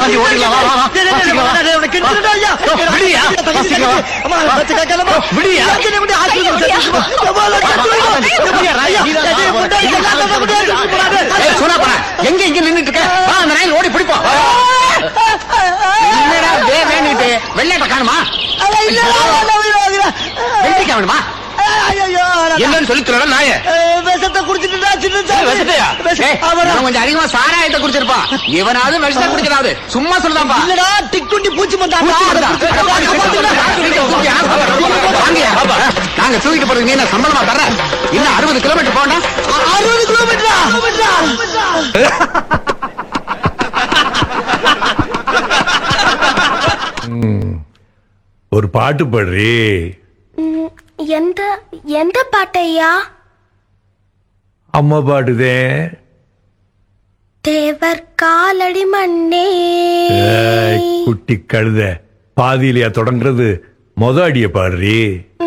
வண்டி ஓடிக்கலாம் வா வா வா வாசிக்கலாம், வா. விடியா வாசிக்கலாம், வா. விடியா ஏய், சூனாப்பா, எங்க இங்க நின்னுட்டு இருக்க வா அந்த நாயில் ஓடி பிடிப்போம் என்னடா வே வேணுட்டு வெள்ளாட்ட காணுமா வெள்ளிக்க வேணுமா என்னன்னு சொல்லி தரல நாய விஷத்தை குடிச்சிட்டு விஷத்தையா ஏய், இவன் கொஞ்சம் அதிகமா சாராயத்தை குடிச்சிருப்பான் இவனாவது விஷத்தை குடிக்கிறாது சும்மா சொல்லுதான்பா இல்லடா டிக்குண்டி பூச்சி பூச்சி வருதா? வாங்கய்யா, பாப்பா. நாங்க தூக்கிட்டு போறதுக்கு நீ என்ன சம்பளமா தர இன்னும் அறுபது கிலோமீட்டர் போனா அறுபது கிலோமீட்டரா ஒரு பாட்டு பாடுறி எந்த எந்த பாட்டையா அம்மா பாடுதே தேவர் காலடி மண்ணே ஏய், குட்டி கழுத பாதியிலையா தொடங்குறது மொத அடிய பாடுறி ம்,